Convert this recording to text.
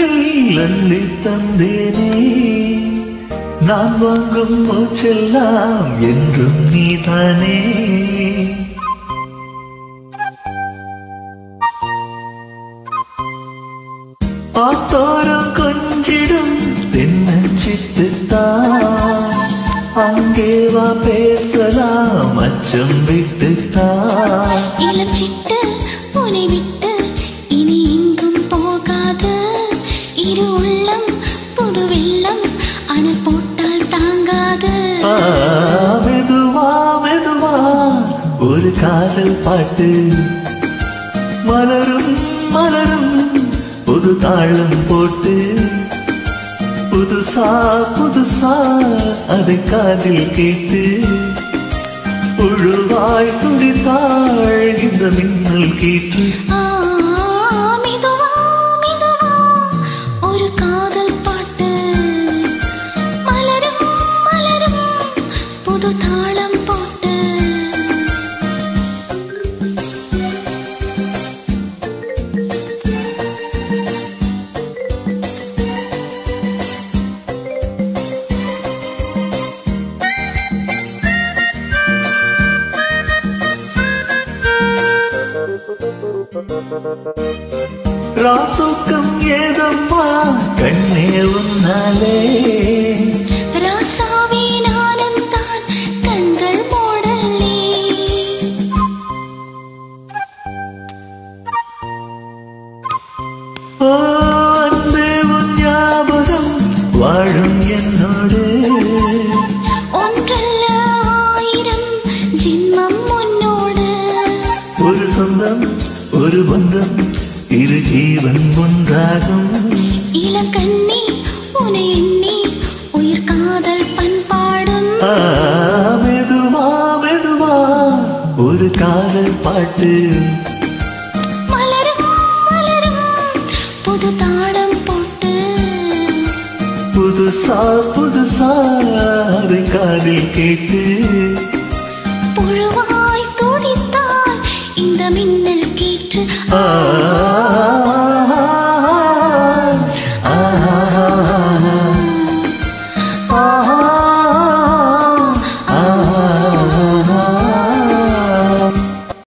கையில் அள்ளி தந்தேனே நான் வாங்கும் மூச்செல்லாம் என்றும் நீதானே ஆத்தோரம் கொஞ்சிடும் தென்னஞ்சிட்டுத்தான் அங்கே வா பேசலாம் அச்சம் விட்டுத்தான் இளம் சிட்டு உனை விட்டு இனி எங்கும் போகாது இரு உள்ளம் புது வெள்ளம் அனல் போட்டால் தாங்காது ஆ, மெதுவா மெதுவா ஒரு காதல் பாட்டு மலரும் மலரும் புது தாளம் போட்டு புதுசா புதுசா அதை காதில் கேட்டு புழுவாய் துடித்தாள் இந்த மின்னல் கீற்று ஆ, மெதுவா, மெதுவா, ஒரு காதல் பாட்டு மலரும் மலரும் புது தாளம் போட்டு ராத்தூக்கம் ஏதம்மா கண்ணே உன்னாலே ராசாவே நானும் தான் கண்கள் மூடலே ஓ அன்பே உன் ஞாபகம் வாழும் என்னோடு ஒன்றல்ல ஆயிரம் ஜென்மம் உன்னோடு ஒரு சொந்தம் ஒரு பந்தம் இரு ஜீவன் ஒன்றாகும் இளம் கண்ணி உனை எண்ணி உயிர் காதல் பண்பாடும் ஆ, மெதுவா மெதுவா ஒரு காதல் பாட்டு மலரும் மலரும் புது தாளம் போட்டு புதுசா புதுசா அதை காதில் கேட்டு புழுவாய் துடித்தாய் இந்த மின்னல் கீற்று ஆ